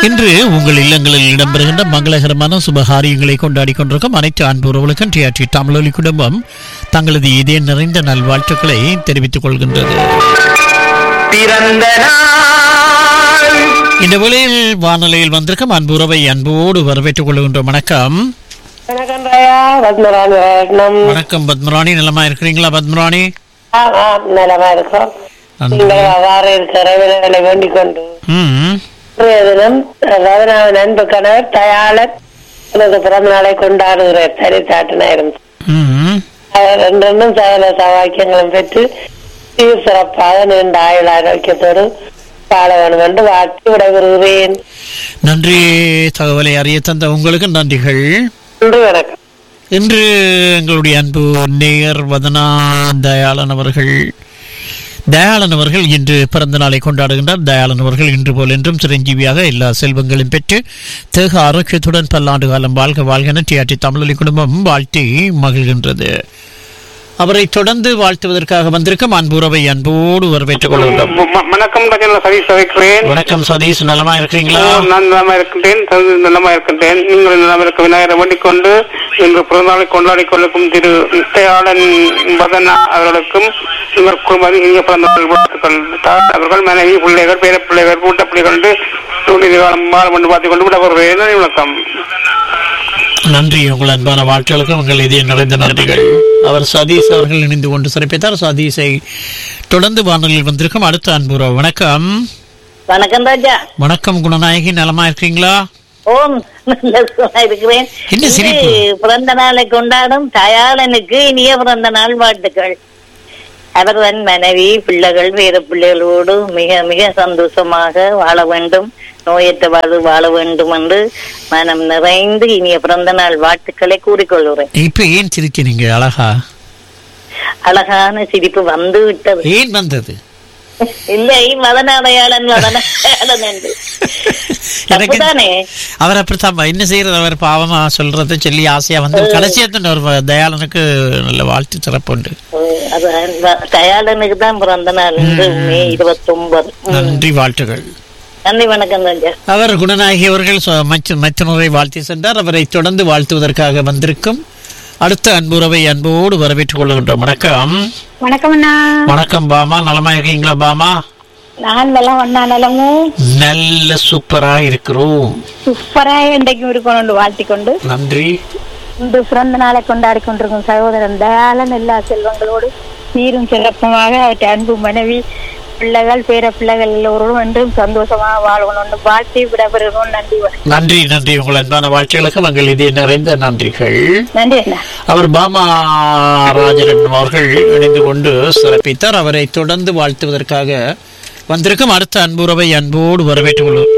இன்று உங்கள் இல்லங்களில் இடம்பெறுகின்ற மங்களகரமான சுபகாரியங்களை கொண்டாடி கொண்டிருக்கும் அனைத்து அன்புறவுகளுக்கும் டிஆர்டி தமிழொலி குடும்பம் தங்களது இதய நிறைந்த நல்வாழ்த்துக்களை தெரிவித்துக் கொள்கின்றது பிறந்த நாள் இந்த வேளையில் வானொலியில் வந்திருக்கும் அன்புறவை அன்போடு வரவேற்றுக் கொள்கின்றோம் வணக்கம் வணக்கம் ராயா பத்மராணி ரத்னம் வணக்கம் பத்மராணி நலமா இருக்கிறீங்களா பத்மராணி ஆமா நலமா இருக்கோம் நன்றி. நீங்கள் அவ்வாறு இருக்கிற விரைவில் வேண்டிக் கொண்டு ம் இன்றைய தினம் அதாவது நான் நண்பு கணவர் தயாளர் எனது பிறந்த நாளை கொண்டாடுகிற சரித்தாட்டு நேரம் ம் அவர் ரெண்டும் சகல சவாக்கியங்களும் பெற்று சீர் சிறப்பாக நீண்ட ஆயுள் ஆரோக்கியத்தோடு வாழ வேண்டும் என்று வாழ்த்து விடைபெறுகிறேன் நன்றி தகவலை அறிய தந்த உங்களுக்கு நன்றிகள் நன்றி வணக்கம் இன்று எங்களுடைய அன்பு நேயர் வதனா தயாளன் அவர்கள் தயாளன் அவர்கள் இன்று பிறந்த நாளை கொண்டாடுகின்றார் தயாளன் அவர்கள் இன்று போல் என்றும் சிரஞ்சீவியாக எல்லா செல்வங்களும் பெற்று தேக ஆரோக்கியத்துடன் பல்லாண்டு காலம் வாழ்க வாழ்கென டிஆர்டி தமிழொலி குடும்பம் வாழ்த்தி மகிழ்கின்றது அவரை தொடர்ந்து வாழ்த்துவதற்காக வந்திருக்கும் அன்புறவை அன்போடு வரவேற்றுக் கொள்கின்றோம் வ- வணக்கம் ராஜன் சதீஷ் வைக்கிறேன் வணக்கம் சதீஷ் நலமா இருக்கிறீங்களா நான் நலமா இருக்கின்றேன் தந்து நலமா இருக்கின்றேன் நீங்கள் நலமா இருக்க விநாயகரை வேண்டிக் கொண்டு இன்று பிறந்தநாளை கொண்டாடி கொண்டிருக்கும் திரு முத்தையாளன் வதனா அவர்களுக்கும் இவர் குடும்பம் இனிய பிறந்த நாள் வாழ்த்துக்கள் தாய் அவர்கள் மனைவி பிள்ளைகள் பேர பிள்ளைகள் கூட்ட பிள்ளைகள் துணி காலம் மாறும் என்று பார்த்துக் கொண்டு விட வருகிறேன் நன்றி, வணக்கம் நன்றி உங்கள் அன்பான வாழ்த்துகளுக்கு உங்கள் இதய நிறைந்த நன்றிகள் அவர் சதீஷ் அவர்கள் இணைந்து கொண்டு சிறப்பித்தார் சதீஷை தொடர்ந்து வானொலியில் வந்திருக்கும் அடுத்த அன்புறவு வணக்கம் வணக்கம் ராஜா வணக்கம் குணநாயகி நலமா இருக்கீங்களா ஓம் நல்ல சுகமா இருக்கிறேன் என்ன சிரிப்பு? இன்று பிறந்த நாளை கொண்டாடும் தயாளனுக்கு இனிய பிறந்த நாள் வாழ்த்துக்கள் அவர் தன் மனைவி பிள்ளைகள் வேறு பிள்ளைகளோடு மிக மிக சந்தோஷமாக வாழ வேண்டும் நோயற்ற வாழ்வு வாழ வேண்டும் என்று மனம் நிறைந்து இனிய பிறந்த நாள் வாழ்த்துக்களை கூறிக்கொள்கிறேன் இப்ப ஏன் சிரிக்கிறீங்க அழகா அழகான சிரிப்பு வந்து விட்டது ஏன் வந்தது இல்லை மதனாடையாளன் மதனாடையாளன் என்று எனக்கு தப்புதானே அவர் அப்படித்தான் என்ன செய்யறது அவர் பாவமா சொல்றத சொல்லி ஆசையா வந்து கடைசியா தான் ஒரு தயாளனுக்கு நல்ல வாழ்த்து சிறப்பு உண்டு அது தயாளனுக்கு தான் பிறந்த நாள் இன்று மே இருபத்தி ஒன்பது நன்றி வாழ்த்துகள் நன்றி வணக்கம் ராஜா அவர் குணநாயகி அவர்கள் சொ- மற்ற மற்றொருவரை வாழ்த்தி சென்றார் அவரை தொடர்ந்து வாழ்த்துவதற்காக வந்திருக்கும் அடுத்த அன்புறவை அன்போடு வரவேற்றுக் கொள்கின்றோம் வணக்கம் வணக்கம் அண்ணா வணக்கம் பாமா நலமா இருக்கீங்களா பாமா நான் எல்லாம் ஒன்னா நிலமும் நல்ல சூப்பரா இருக்கிறோம் சூப்பரா இன்றைக்கும் இருக்கணும் வாழ்த்தி கொண்டு நன்றி இன்று பிறந்த நாளை கொண்டாடி கொண்டிருக்கும் சகோதரன் தயாளன் எல்லா செல்வங்களோடு சீரும் சிறப்புமாக அவற்றை அன்பு மனைவி பிள்ளைகள் பேர பிள்ளைகள் எல்லோரும் என்றும் சந்தோஷமாக வாழணும் வாழ்த்தி விடப்பெறுகிறோம் நன்றி வணக்கம். நன்றி நன்றி உங்கள் அன்பான வாழ்த்துகளுக்கு உங்கள் இதய நிறைந்த நன்றிகள் நன்றி அண்ணா அவர் பாமா ராஜரட்னம் அவர்கள் இணைந்து கொண்டு சிறப்பித்தார் அவரை தொடர்ந்து வாழ்த்துவதற்காக வந்திருக்கும் அடுத்த அன்புறவை அன்போடு வரவேற்றுக் கொள்வோம்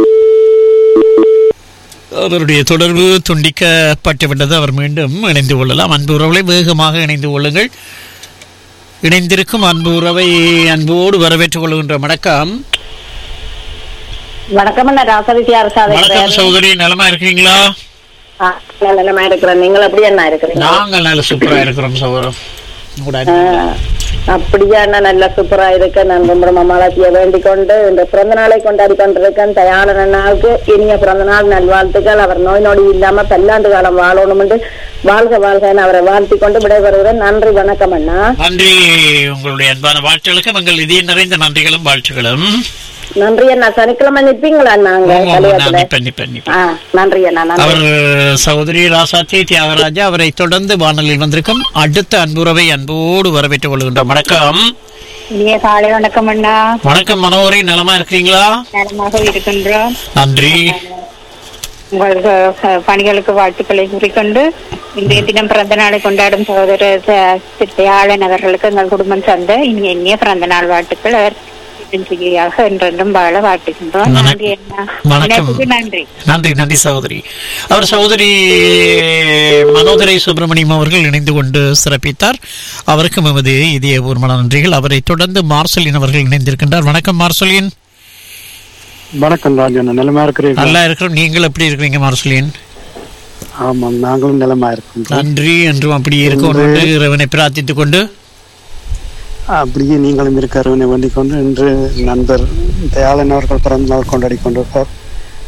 அவருடைய தொடர்பு துண்டிக்கப்பட்டு விட்டது அவர் மீண்டும் இணைந்து கொள்ளலாம் அன்பு உறவுகளை வேகமாக இணைந்து கொள்ளுங்கள் இணைந்திருக்கும் அன்பு உறவை அன்போடு வரவேற்றுக் கொள்கின்ற வணக்கம் வணக்கம் அண்ணா ராசரிசி வணக்கம் சகோதரி நலமா இருக்கிறீங்களா நிலமா இருக்கிறேன் நீங்கள் எப்படி அண்ணா இருக்கிறீங்க நாங்கள் நல்ல சூப்பரா இருக்கிறோம் சகோதரம் உங்களோட ஆஹ், அப்படியா அண்ணா நல்ல சூப்பரா இருக்க நான் ரொம்ப ரொம்ப மலர்ச்சியை வேண்டிக் கொண்டு இந்த பிறந்த நாளை கொண்டாடி கொண்டிருக்கேன் தயாள அண்ணாவுக்கு இனிய பிறந்த நாள் நல்வாழ்த்துக்கள் அவர் நோய் நொடி இல்லாம பல்லாண்டு காலம் வாழணும் என்று வாழ்க வாழ்க அவரை வாழ்த்தி கொண்டு விடைபெறுகிறேன் நன்றி வணக்கம் அண்ணா நன்றி உங்களுடைய அன்பான வாழ்த்துகளுக்கு உங்கள் இதய நிறைந்த நன்றிகளும் வாழ்த்துகளும் நன்றி அண்ணா சனிக்கிழமை நிற்பீங்களா நாங்க ஆமாம், ஆமாம், கலியத்துல நான் நிப்பேன், நிப்பேன், நிப்பேன். ஆ நன்றி அண்ணா நன்றி அவர் சகோதரி ராசாத்தி தியாகராஜா அவரை தொடர்ந்து வானொலியில் வந்திருக்கும் அடுத்த அன்புறவை அன்போடு வரவேற்றுக் கொள்கின்றோம் வணக்கம் இனிய காலை வணக்கம் அண்ணா வணக்கம் மனோகரை நலமா இருக்கிறீங்களா நலமாக இருக்கின்றோம் நன்றி உங்களுக்கு அஹ், பணிகளுக்கு வாழ்த்துக்களை கூறிக்கொண்டு இன்றைய தினம் பிறந்த நாளை கொண்டாடும் சகோதரர் தியாளன் அவர்களுக்கு எங்கள் குடும்பம் சார்ந்த இனிய இனிய பிறந்த நாள் வாழ்த்துக்கள் அவர் சிகியாக என்றென்றும் வாழ வாழ்த்துகின்றோம் வணக்கம். நன்றி அண்ணா வணக்கம். இணைப்புக்கு நன்றி நன்றி நன்றி சகோதரி அவர் சகோதரி மனோதரை சுப்பிரமணியம் அவர்கள் இணைந்து கொண்டு சிறப்பித்தார் அவருக்கும் எமது இதயபூர்வமான நன்றிகள் அவரை தொடர்ந்து மார்சலின் அவர்கள் இணைந்திருக்கின்றார் வணக்கம் மார்சலின் வணக்கம் ராஜன் நிலமா இருக்கிறீர்கள் நல்லா இருக்கிறோம் நீங்கள் எப்படி இருக்கிறீங்க மார்சலின் ஆமாம் நாங்களும் நிலமா இருக்கின்றோம் நன்றி என்றும் அப்படியே இருக்கணும் என்று இறைவனை பிரார்த்தித்துக் கொண்டு அப்படியே நீங்களும் இருக்கிறவனை வேண்டிக் கொண்டு இன்று நண்பர் தயாளன் அவர்கள் பிறந்த நாள் கொண்டாடி கொண்டிருப்பார்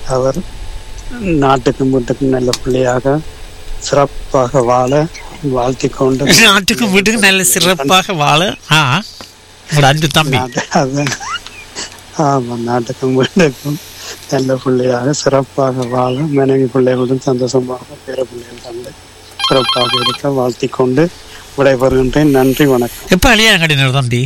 அவர் நாட்டுக்கும் வீட்டுக்கும் நல்ல பிள்ளையாக சிறப்பாக வாழ வாழ்த்திக் கொண்டு நாட்டுக்கும் வீட்டுக்கும் நல்ல சிறப்பாக வாழ ஆ உங்களோட அன்பு தம்பி நாட்டு- அதான். ஆமா நாட்டுக்கும் வீட்டுக்கும் நல்ல பிள்ளையாக சிறப்பாக வாழ மனைவி பிள்ளைகளுடன் சந்தோஷமாக பிற பிள்ளைகள் தந்து சிறப்பாக இருக்க வாழ்த்திக் கொண்டு விடைபெறுகின்றேன் நன்றி வணக்கம் எப்ப கல்யாணம் கட்டினார் தம்பி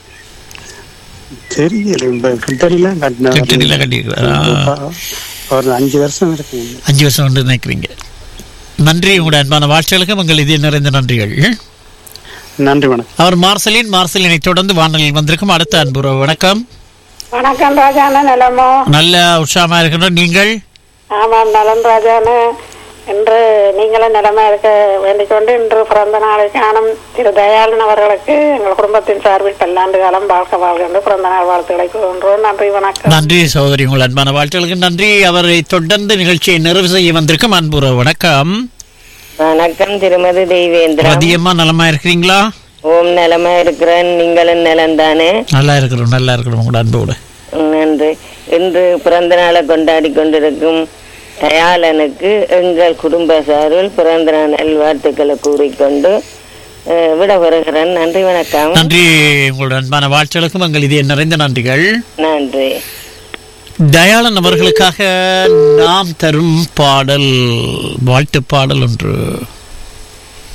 தெரியல இந்த கிட்டடிலாம் கிட்டடிலாம் கட்டியிருக்கிறாரா? ஒரு அஞ்சு வருஷம் இருக்கு அஞ்சு வருஷம் வந்து நினைக்கிறீங்க நன்றி உங்களுடைய அன்பான வாழ்த்துகளுக்கு உங்கள் இதய நிறைந்த நன்றிகள் நன்றி வணக்கம் அவர் மார்சலின் மார்சலினை தொடர்ந்து வானலில் வந்திருக்கும் அடுத்த அன்பு வணக்கம் வணக்கம் ராஜான நலமோ நல்ல உற்சாகமா இருக்கின்றோம் நீங்கள் ஆமாம் நலன் ராஜான என்று நீங்களும் நிலைமை இருக்க வேண்டிக் கொண்டு இன்று பிறந்த நாளை காணும் திரு தயாளன் அவர்களுக்கு எங்கள் குடும்பத்தின் சார்பில் பல்லாண்டு காலம் வாழ்க்கை வாழ்கின்ற பிறந்த நாள் வாழ்த்துக்களை கூறுகின்றோம் நன்றி வணக்கம் நன்றி சகோதரி உங்கள் அன்பான வாழ்த்துகளுக்கு நன்றி அவரை தொடர்ந்து நிகழ்ச்சியை நிறைவு செய்ய வந்திருக்கும் அன்புற வணக்கம் வணக்கம் திருமதி தெய்வேந்திரா மதியமா நலமா இருக்கிறீங்களா ஓம் நலமா இருக்கிறேன் நீங்களும் நலம் தானே நல்லா இருக்கிறோம் நல்லா இருக்கிறோம் உங்களோட அன்போடு நன்று இன்று பிறந்த நாளை கொண்டாடி கொண்டிருக்கும் தயாளனுக்கு எங்கள் குடும்ப சார்பில் பிறந்த நாள் நல்வாழ்த்துக்களை கூறிக்கொண்டு அஹ், விடைபெறுகிறேன் நன்றி வணக்கம் நன்றி உங்களோட அன்பான வாழ்த்துகளுக்கும் எங்கள் இதய நிறைந்த நன்றிகள் நன்றி தயாளன் அவர்களுக்காக நாம் தரும் பாடல் வாழ்த்து பாடல் ஒன்று